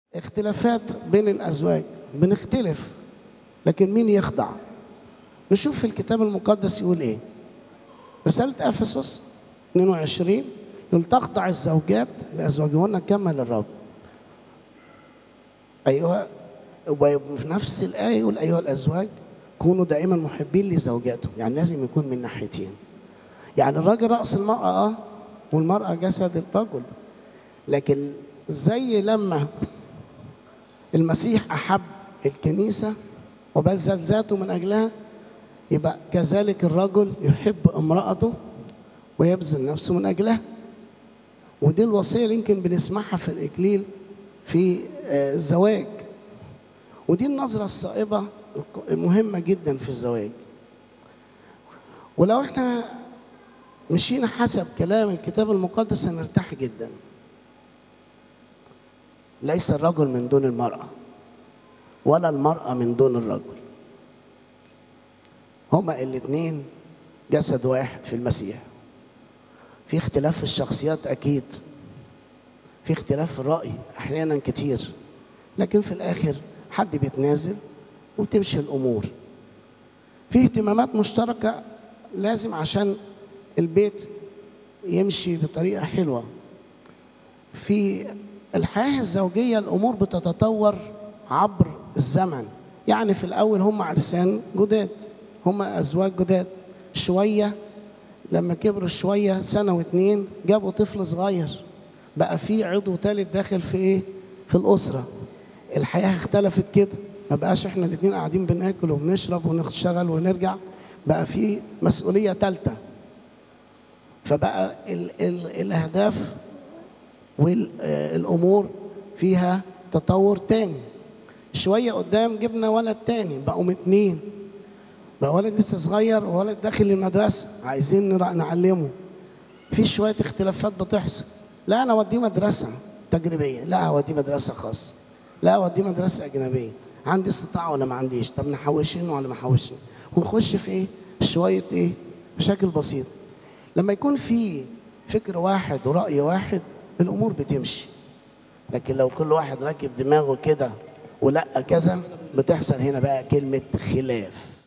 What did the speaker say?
اختلافات بين الأزواج بنختلف لكن مين يخضع نشوف في الكتاب المقدس يقول ايه رسالة أفسس 22 يقول تخضع الزوجات لأزواجهن كما للرب أيها وفي نفس الآية يقول أيها الأزواج كونوا دائما محبين لزوجاتهم يعني لازم يكون من ناحيتين يعني الراجل رأس المرأة اه والمرأة جسد الرجل لكن زي لما المسيح أحب الكنيسة وبذل ذاته من أجلها يبقى كذلك الرجل يحب امرأته ويبذل نفسه من أجلها ودي الوصية اللي يمكن بنسمعها في الإكليل في الزواج ودي النظرة الصائبة المهمة جدا في الزواج ولو احنا مشينا حسب كلام الكتاب المقدس هنرتاح جدا ليس الرجل من دون المرأة ولا المرأة من دون الرجل هما الاثنين جسد واحد في المسيح في اختلاف في الشخصيات أكيد في اختلاف في الرأي أحيانا كتير لكن في الآخر حد بيتنازل وتمشي الأمور في اهتمامات مشتركة لازم عشان البيت يمشي بطريقة حلوة في الحياة الزوجية الأمور بتتطور عبر الزمن يعني في الأول هم عرسان جداد هم أزواج جداد شوية لما كبروا شوية سنة واتنين جابوا طفل صغير بقى في عضو تالت داخل في إيه؟ في الأسرة الحياة اختلفت كده ما بقاش احنا الاتنين قاعدين بناكل وبنشرب ونشتغل ونرجع بقى في مسؤولية تالتة فبقى ال ال الأهداف والأمور فيها تطور تاني شوية قدام جبنا ولد تاني بقوا اتنين بقى ولد لسه صغير وولد داخل المدرسة عايزين نعلمه في شوية اختلافات بتحصل لا أنا أوديه مدرسة تجريبية لا أوديه مدرسة خاصة لا أوديه مدرسة أجنبية عندي استطاعة ولا ما عنديش طب نحوشين ولا ما حوشين ونخش في إيه شوية إيه مشاكل بسيطة لما يكون في فكر واحد ورأي واحد الأمور بتمشي لكن لو كل واحد راكب دماغه كده ولا كذا بتحصل هنا بقى كلمة خلاف